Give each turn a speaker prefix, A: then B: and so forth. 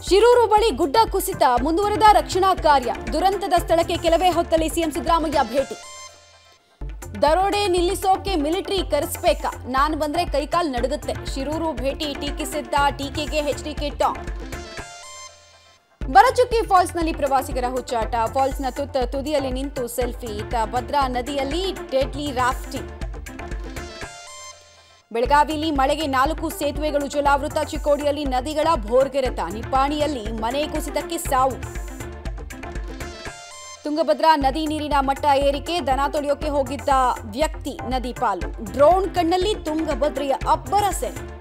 A: ಶಿರೂರು ಬಳಿ ಗುಡ್ಡ ಕುಸಿತ ಮುಂದುವರೆದ ರಕ್ಷಣಾ ಕಾರ್ಯ ದುರಂತದ ಸ್ಥಳಕ್ಕೆ ಕೆಲವೇ ಹೊತ್ತಲ್ಲಿ ಸಿಎಂ ಸಿದ್ದರಾಮಯ್ಯ ಭೇಟಿ ದರೋಡೆ ನಿಲ್ಲಿಸೋಕೆ ಮಿಲಿಟರಿ ಕರೆಸ್ಬೇಕಾ ನಾನು ಬಂದ್ರೆ ಕೈಕಾಲ್ ನಡುಗುತ್ತೆ ಶಿರೂರು ಭೇಟಿ ಟೀಕಿಸಿದ್ದ ಟೀಕೆಗೆ ಎಚ್ಡಿಕೆ ಟಾಂಗ್ ಬರಚುಕ್ಕಿ ಫಾಲ್ಸ್ನಲ್ಲಿ ಪ್ರವಾಸಿಗರ ಹುಚ್ಚಾಟ ಫಾಲ್ಸ್ನ ತುತ್ತ ತುದಿಯಲ್ಲಿ ನಿಂತು ಸೆಲ್ಫಿ ಇತ್ತ ಭದ್ರಾ ನದಿಯಲ್ಲಿ ಡೆಡ್ಲಿ ರಾಫ್ಟಿಂಗ್ ಬೆಳಗಾವಿಯಲ್ಲಿ ಮಳೆಗೆ ನಾಲ್ಕು ಸೇತುವೆಗಳು ಜಲಾವೃತ ಚಿಕ್ಕೋಡಿಯಲ್ಲಿ ನದಿಗಳ ಭೋರ್ಗೆರೆತ ನಿಪ್ಪಾಣಿಯಲ್ಲಿ ಮನೆ ಕುಸಿತಕ್ಕೆ ಸಾವು ತುಂಗಭದ್ರಾ ನದಿ ನೀರಿನ ಮಟ್ಟ ಏರಿಕೆ ದನ ತೊಳೆಯೋಕೆ ಹೋಗಿದ್ದ ವ್ಯಕ್ತಿ ನದಿ ಪಾಲು ಡ್ರೋನ್ ಕಣ್ಣಲ್ಲಿ ತುಂಗಭದ್ರೆಯ ಅಬ್ಬರ ಸೆರೆ